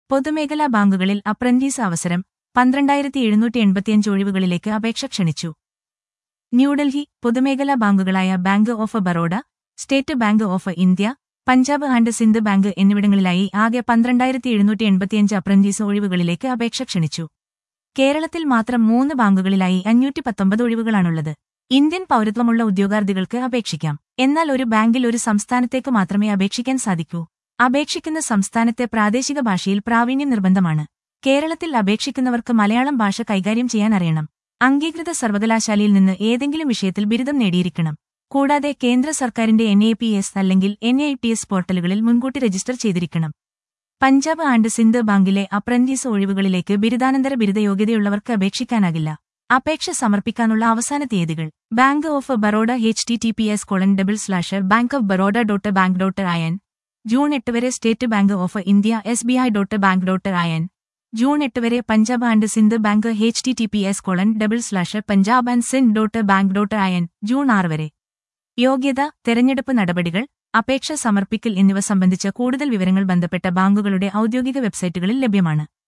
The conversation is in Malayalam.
പൊതുമേഖലാ ബാങ്കുകളിൽ അപ്രന്റീസ് അവസരം പന്ത്രണ്ടായിരത്തി എഴുന്നൂറ്റി എൺപത്തിയഞ്ച് ഒഴിവുകളിലേക്ക് അപേക്ഷ ക്ഷണിച്ചു ന്യൂഡൽഹി പൊതുമേഖലാ ബാങ്കുകളായ Bank of Baroda State Bank of India Punjab and Sind Bank എന്നിവിടങ്ങളിലായി ആകെ പന്ത്രണ്ടായിരത്തി എഴുന്നൂറ്റി എൺപത്തിയഞ്ച് അപ്രന്റീസ് ഒഴിവുകളിലേക്ക് അപേക്ഷ ക്ഷണിച്ചു കേരളത്തിൽ മാത്രം മൂന്ന് ബാങ്കുകളിലായി അഞ്ഞൂറ്റി പത്തൊമ്പത് ഒഴിവുകളാണുള്ളത് ഇന്ത്യൻ പൗരത്വമുള്ള ഉദ്യോഗാർത്ഥികൾക്ക് അപേക്ഷിക്കാം എന്നാൽ ഒരു ബാങ്കിൽ ഒരു സംസ്ഥാനത്തേക്ക് മാത്രമേ അപേക്ഷിക്കാൻ സാധിക്കൂ അപേക്ഷിക്കുന്ന സംസ്ഥാനത്തെ പ്രാദേശിക ഭാഷയിൽ പ്രാവീണ്യം നിർബന്ധമാണ് കേരളത്തിൽ അപേക്ഷിക്കുന്നവർക്ക് മലയാളം ഭാഷ കൈകാര്യം ചെയ്യാൻ അറിയണം അംഗീകൃത സർവകലാശാലയിൽ നിന്ന് ഏതെങ്കിലും വിഷയത്തിൽ ബിരുദം നേടിയിരിക്കണം കൂടാതെ കേന്ദ്ര സർക്കാരിന്റെ എൻ എ പി എസ് അല്ലെങ്കിൽ എൻ ഐ ടി എസ് പോർട്ടലുകളിൽ മുൻകൂട്ടി രജിസ്റ്റർ ചെയ്തിരിക്കണം പഞ്ചാബ് ആൻഡ് സിന്ധ് ബാങ്കിലെ അപ്രന്റീസ് ഒഴിവുകളിലേക്ക് ബിരുദാനന്തര ബിരുദ യോഗ്യതയുള്ളവർക്ക് അപേക്ഷിക്കാനാകില്ല അപേക്ഷ സമർപ്പിക്കാനുള്ള അവസാന തീയതികൾ Bank of Baroda H T T P S colon double slash bank of Baroda dot bank dot in June എട്ട് വരെ State Bank of India S B I dot bank dot in June എട്ട് വരെ Punjab and Sind Bank H T T P S colon double slash Punjab and Sind dot bank dot in June ആറ് വരെ യോഗ്യത തെരഞ്ഞെടുപ്പ് നടപടികൾ അപേക്ഷ സമർപ്പിക്കൽ എന്നിവ സംബന്ധിച്ച കൂടുതൽ വിവരങ്ങൾ ബന്ധപ്പെട്ട ബാങ്കുകളുടെ ഔദ്യോഗിക വെബ്സൈറ്റുകളിൽ ലഭ്യമാണ്